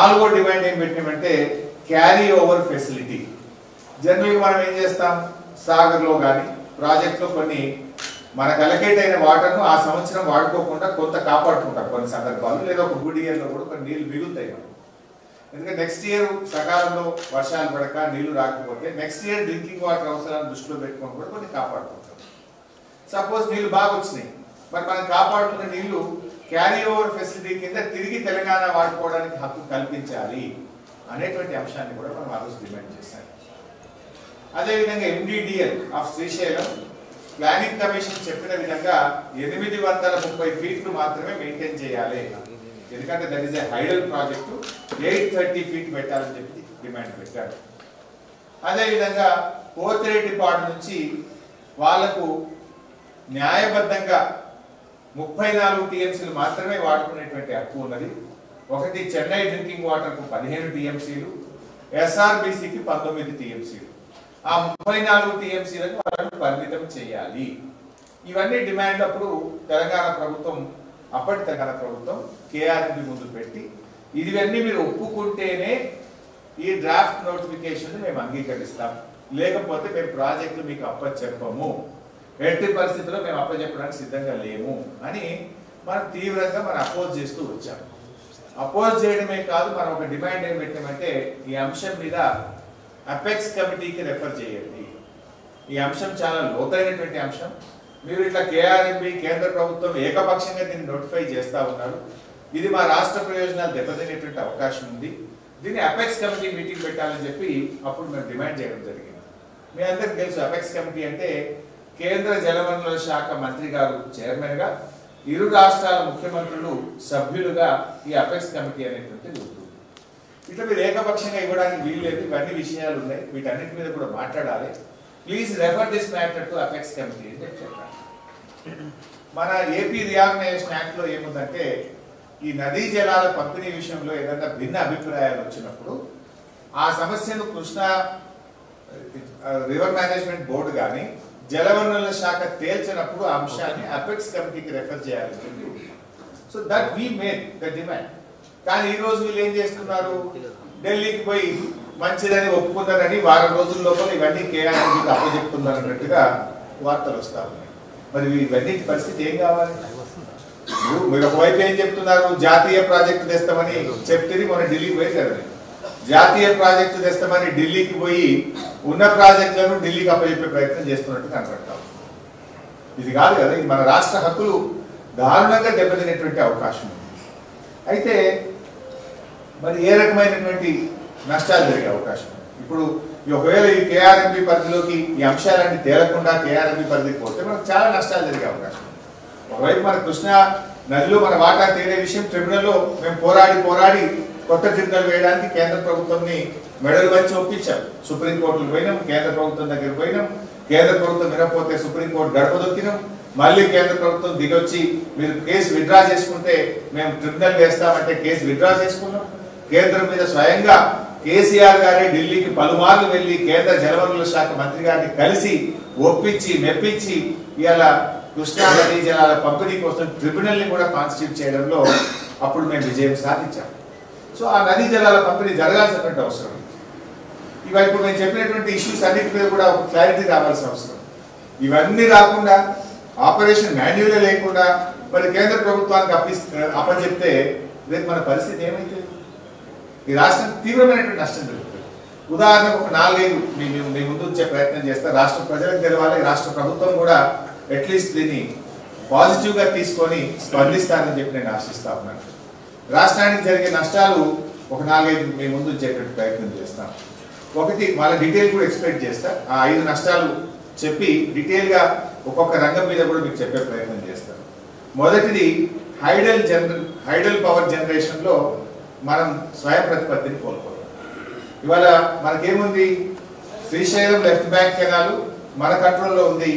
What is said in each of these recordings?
నాలుగో డిమాండ్ ఏం పెట్టినామంటే carry over facility జనరల్గా మనం ఏం చేస్తాం సాగర్లో కానీ ప్రాజెక్ట్లో కొన్ని మనకు అలకేట్ అయిన వాటర్ను ఆ సంవత్సరం వాడుకోకుండా కొంత కాపాడుకుంటాం కొన్ని సందర్భాలు లేదా ఒక గుడ్ ఇయర్లో కూడా కొన్ని నీళ్ళు మిగులుతాయి మనకు ఎందుకంటే నెక్స్ట్ ఇయర్ సకాలంలో వర్షాలు పడక నీళ్లు రాకపోతే నెక్స్ట్ ఇయర్ డ్రింకింగ్ వాటర్ అవసరాలను దృష్టిలో పెట్టుకొని కూడా కొన్ని కాపాడుకుంటాం సపోజ్ నీళ్లు బాగా వచ్చినాయి మరి మనం కాపాడుకున్న నీళ్లు క్యారీ ఓవర్ ఫెసిలిటీ కింద తిరిగి తెలంగాణ వాడుకోవడానికి హక్కు కల్పించాలి అనేటువంటి అంశాన్ని కూడా మనం ఆ రోజు డిమాండ్ చేశాం అదేవిధంగా MDDL of Srisailam planning commission చెప్పిన విధంగా ఎనిమిది వందల ముప్పై ఫీట్లు మాత్రమే మెయింటైన్ చేయాలి ఎందుకంటే that is a hydel project eight thirty feet పెట్టాలని చెప్పి డిమాండ్ పెట్టారు అదేవిధంగా పోతిరెడ్డిపాడు నుంచి వాళ్లకు న్యాయబద్ధంగా ముప్పై నాలుగు టీఎంసీలు మాత్రమే వాడుకునేటువంటి హక్కు ఉన్నది ఒకటి చెన్నై డ్రింకింగ్ వాటర్కు పదిహేను టీఎంసీలు ఎస్ఆర్బిసికి పంతొమ్మిది టీఎంసీలు ఆ ముప్పై నాలుగు టీఎంసీలకు వాళ్ళని పరిమితం చేయాలి ఇవన్నీ డిమాండ్ అప్పుడు తెలంగాణ ప్రభుత్వం అప్పటి తెలంగాణ ప్రభుత్వం కేఆర్ఎంపి ముందు పెట్టి ఇవన్నీ మీరు ఒప్పుకుంటేనే ఈ డ్రాఫ్ట్ నోటిఫికేషన్ మేము అంగీకరిస్తాం లేకపోతే మేము ప్రాజెక్టులు మీకు అప్పచెప్పము ఎట్టి పరిస్థితుల్లో మేము అప్పచెప్పడానికి సిద్ధంగా లేము అని మనం తీవ్రంగా మనం అపోజ్ చేస్తూ వచ్చాం అపోజ్ చేయడమే కాదు మనం ఒక డిమాండ్ ఏం పెట్టామంటే ఈ అంశం మీద అపెక్స్ కమిటీకి రెఫర్ చేయండి ఈ అంశం చాలా లోతైనటువంటి అంశం మీరు ఇట్లా కేఆర్ఎంబి కేంద్ర ప్రభుత్వం ఏకపక్షంగా దీన్ని నోటిఫై చేస్తా ఉన్నారు ఇది మా రాష్ట్ర ప్రయోజనాలు దెబ్బతినేటువంటి అవకాశం ఉంది దీన్ని అపెక్స్ కమిటీ మీటింగ్ పెట్టాలని చెప్పి అప్పుడు మేము డిమాండ్ చేయడం జరిగింది మీ అందరికి తెలుసు అపెక్స్ కమిటీ అంటే కేంద్ర జలవనరుల శాఖ మంత్రి గారు చైర్మన్ గా ఇరు రాష్ట్రాల ముఖ్యమంత్రులు సభ్యులుగా ఈ అపెక్స్ కమిటీ అనేటువంటిది ఉంటుంది ఇట్లా మీరు ఏకపక్షంగా ఇవ్వడానికి వీలు లేదు ఇవన్నీ విషయాలు ఉన్నాయి వీటన్నిటి మీద కూడా మాట్లాడాలి please refer this matter to apex committee అని చెప్పి చెప్పాను మన ఏపీ రియాగ్నైజేషన్ యాక్ట్ లో ఏముందంటే ఈ నదీ జలాల పంపిణీ విషయంలో ఏదైనా భిన్న అభిప్రాయాలు వచ్చినప్పుడు ఆ సమస్యను కృష్ణా రివర్ మేనేజ్మెంట్ బోర్డు కానీ జలవనరుల శాఖ తేల్చినప్పుడు ఆ అంశాన్ని అపెక్స్ కమిటీకి రెఫర్ చేయాలని చెప్పి ఉంది. So that we made the demand కానీ ఈ రోజు వీళ్ళు ఏం చేస్తున్నారు ఢిల్లీకి పోయి మంచిదని ఒప్పుకున్నారని వారం రోజుల లోపల ఇవన్నీ కేఆర్ఎంకి అప్పచెప్తున్నారు అన్నట్టుగా వార్తలు వస్తా ఉన్నాయి మరి ఇవన్నీ పరిస్థితి ఏం కావాలి మీరు- మీరు ఒకవైపు ఏం చెప్తున్నారు జాతీయ ప్రాజెక్టు తెస్తామని చెప్తే మొన్న ఢిల్లీకి పోయి కదా జాతీయ ప్రాజెక్టు తెస్తామని ఢిల్లీకి పోయి ఉన్న ప్రాజెక్టులను ఢిల్లీకి అప్పచెప్పే ప్రయత్నం చేస్తున్నట్టు కనపడతాం ఇది కాదు కదా ఇది మన రాష్ట్ర హక్కులు దారుణంగా దెబ్బతినేటువంటి అవకాశం ఉంది అయితే మరి ఏ రకమైనటువంటి నష్టాలు జరిగే అవకాశం ఉంది? ఇప్పుడు ఈ ఒకవేళ ఈ కేఆర్ఎంపి పరిధిలోకి ఈ అంశాలన్నీ తేలకుండా కేఆర్ఎంపి పరిధికి పోతే మనకు చాలా నష్టాలు జరిగే అవకాశం ఉంది. ఒకవైపు మన కృష్ణా నదిలో మన వాటా తేలే విషయం ట్రిబ్యునల్లో మేము పోరాడి పోరాడి కొత్త ట్రిబ్యునల్ వేయడానికి కేంద్ర ప్రభుత్వంని మెడలు వచ్చి ఒప్పించాం సుప్రీంకోర్టుకు పోయినాం కేంద్ర ప్రభుత్వం దగ్గర పోయినాం కేంద్ర ప్రభుత్వం వినకపోతే సుప్రీంకోర్టు గడప దొక్కినాం మళ్ళీ కేంద్ర ప్రభుత్వం దిగొచ్చి మీరు కేసు విత్డ్రా చేసుకుంటే మేము ట్రిబ్యునల్ వేస్తామంటే కేసు విత్డ్రా చేసుకున్నాం కేంద్రం మీద స్వయంగా కేసీఆర్ గారే ఢిల్లీకి పలుమార్లు వెళ్లి కేంద్ర జలవనరుల శాఖ మంత్రి గారిని కలిసి ఒప్పించి మెప్పించి ఇవాళ కృష్ణా నదీ జలాల పంపిణీ కోసం ట్రిబ్యునల్ ని కూడా కాన్స్టిట్యూట్ చేయడంలో అప్పుడు మేము విజయం సాధించాం సో ఆ నదీ జలాల పంపిణీ జరగాల్సినటువంటి అవసరం ఉంది. ఇవి ఇప్పుడు నేను చెప్పినటువంటి ఇష్యూస్ అన్నిటి మీద కూడా ఒక క్లారిటీ రావాల్సిన అవసరం ఇవన్నీ రాకుండా ఆపరేషన్ మాన్యువల్ లేకుండా మరి కేంద్ర ప్రభుత్వానికి అప్పి అప్పచెప్తే రేపు మన పరిస్థితి ఏమైతే ఈ రాష్ట్రం తీవ్రమైనటువంటి నష్టం జరుగుతుంది ఉదాహరణకు ఒక నాలుగైదు మీ మీ- మీ ముందు వచ్చే ప్రయత్నం చేస్తే రాష్ట్ర ప్రజలకు తెలవాలి రాష్ట్ర ప్రభుత్వం కూడా అట్లీస్ట్ దీన్ని పాజిటివ్ గా తీసుకొని స్పందిస్తారని చెప్పి నేను ఆశిస్తా ఉన్నాను రాష్ట్రానికి జరిగే నష్టాలు ఒక నాలుగైదు మీ ముందు వచ్చేటువంటి ప్రయత్నం చేస్తాను ఒకటి వాళ్ళ డీటెయిల్ కూడా ఎక్స్పెక్ట్ చేస్తా ఆ ఐదు నష్టాలు చెప్పి డీటెయిల్ గా ఒక్కొక్క రంగం మీద కూడా మీకు చెప్పే ప్రయత్నం చేస్తాను మొదటిది హైడల్ జనర హైడల్ పవర్ జనరేషన్ లో మనం స్వయం ప్రతిపత్తిని కోల్పోతాం ఇవాళ మనకేముంది శ్రీశైలం లెఫ్ట్ బ్యాంక్ కెనాల్ మన కంట్రోల్లో ఉంది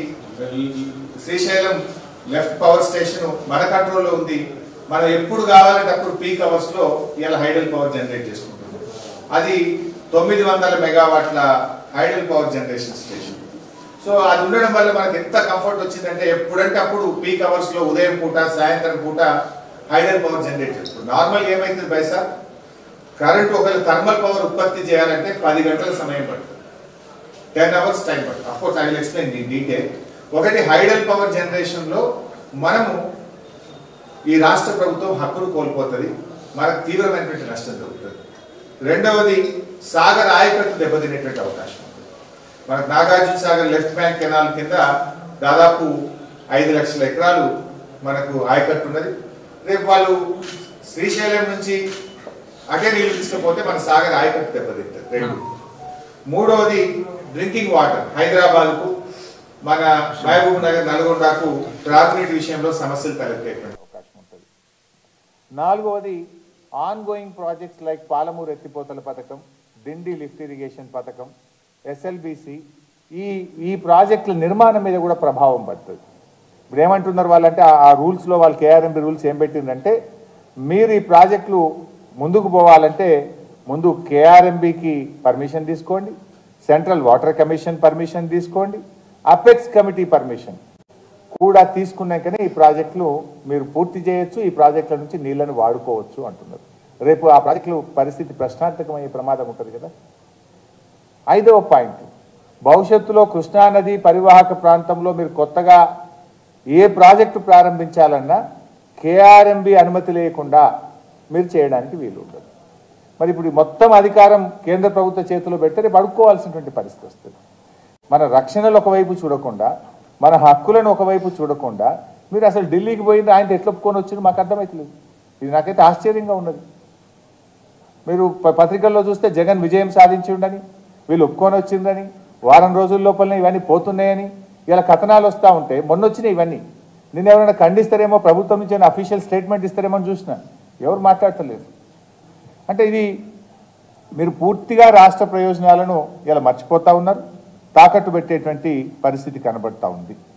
శ్రీశైలం లెఫ్ట్ పవర్ స్టేషన్ మన కంట్రోల్లో ఉంది మనం ఎప్పుడు కావాలంటే అప్పుడు పీక్ అవర్స్ లో ఇలా హైడల్ పవర్ జనరేట్ చేసుకుంటుంది అది తొమ్మిది వందల మెగావాట్ల hydel power generation station so అది ఉండడం వల్ల మనకి ఎంత కంఫర్ట్ వచ్చిందంటే ఎప్పుడంటే అప్పుడు పీక్ అవర్స్ లో ఉదయం పూట సాయంత్రం పూట హైడల్ పవర్ జనరేట్ చేస్తుంది నార్మల్ ఏమైతుంది బైసా కరెంట్ ఒకవేళ థర్మల్ పవర్ ఉత్పత్తి చేయాలంటే పది గంటల సమయం పడుతుంది టెన్ అవర్స్ టైం పడుతుంది of course I will explain the detail ఒకటి హైడల్ పవర్ జనరేషన్ లో మనము ఈ రాష్ట్ర ప్రభుత్వం హక్కును కోల్పోతుంది మనకు తీవ్రమైనటువంటి నష్టం జరుగుతుంది రెండవది సాగర్ ఆయకట్టు దెబ్బతినేటువంటి అవకాశం ఉంది మనకు Nagarjuna Sagar left bank canal కింద దాదాపు ఐదు లక్షల ఎకరాలు మనకు ఆయకట్టు ఉన్నది రేపు వాళ్ళు శ్రీశైలం నుంచి అటే నీళ్లు తీసుకపోతే మన సాగర్ ఆయకట్టు దెబ్బతింటుంది రెండు మూడవది డ్రింకింగ్ వాటర్ హైదరాబాద్కు మన మహబూబ్ నగర్ నల్గొండకు త్రాగునీటి విషయంలో సమస్యలు తలెత్తేటువంటి అవకాశం ఉంటుంది నాలుగవది ongoing projects like Palamuru ఎత్తిపోతల పథకం డిండి లిఫ్ట్ ఇరిగేషన్ పథకం ఎస్ఎల్బిసి ఈ ఈ ప్రాజెక్టుల నిర్మాణం మీద కూడా ప్రభావం పడుతుంది ఇప్పుడు ఏమంటున్నారు వాళ్ళంటే ఆ- ఆ రూల్స్లో వాళ్ళు కేఆర్ఎంబి రూల్స్ ఏం పెట్టిందంటే మీరు ఈ ప్రాజెక్టులు ముందుకు పోవాలంటే ముందు కేఆర్ఎంబికి పర్మిషన్ తీసుకోండి సెంట్రల్ వాటర్ కమిషన్ పర్మిషన్ తీసుకోండి అపెక్స్ కమిటీ పర్మిషన్ కూడా తీసుకున్నాకనే ఈ ప్రాజెక్టులు మీరు పూర్తి చేయొచ్చు ఈ ప్రాజెక్టుల నుంచి నీళ్లను వాడుకోవచ్చు అంటున్నారు రేపు ఆ ప్రాజెక్టులు పరిస్థితి ప్రశ్నార్థకమయ్యే ప్రమాదం ఉంటుంది కదా ఐదవ పాయింట్ భవిష్యత్తులో కృష్ణానది పరివాహక ప్రాంతంలో మీరు కొత్తగా ఏ ప్రాజెక్టు ప్రారంభించాలన్నా కేఆర్ఎంబి అనుమతి లేకుండా మీరు చేయడానికి వీలు ఉండదు మరి ఇప్పుడు ఈ మొత్తం అధికారం కేంద్ర ప్రభుత్వ చేతిలో పెడితే రేపు అడుక్కోవాల్సినటువంటి పరిస్థితి వస్తుంది మన రక్షణలు ఒకవైపు చూడకుండా మన హక్కులను ఒకవైపు చూడకుండా మీరు అసలు ఢిల్లీకి పోయింది ఆయన ఎట్లా ఒప్పుకొని వచ్చింది మాకు అర్థమవుతలేదు ఇది నాకైతే ఆశ్చర్యంగా ఉన్నది మీరు ప- పత్రికల్లో చూస్తే జగన్ విజయం సాధించి ఉండని వీళ్ళు ఒప్పుకొని వచ్చిందని వారం రోజుల లోపలనే ఇవన్నీ పోతున్నాయని ఇలా కథనాలు వస్తూ ఉంటే మొన్న వచ్చినాయి ఇవన్నీ నిన్న ఎవరైనా ఖండిస్తారేమో ప్రభుత్వం నుంచి అఫీషియల్ స్టేట్మెంట్ ఇస్తారేమో అని చూసిన ఎవరు మాట్లాడతలేరు అంటే ఇది మీరు పూర్తిగా రాష్ట్ర ప్రయోజనాలను ఇలా మర్చిపోతా ఉన్నారు తాకట్టు పెట్టేటువంటి పరిస్థితి కనబడతా ఉంది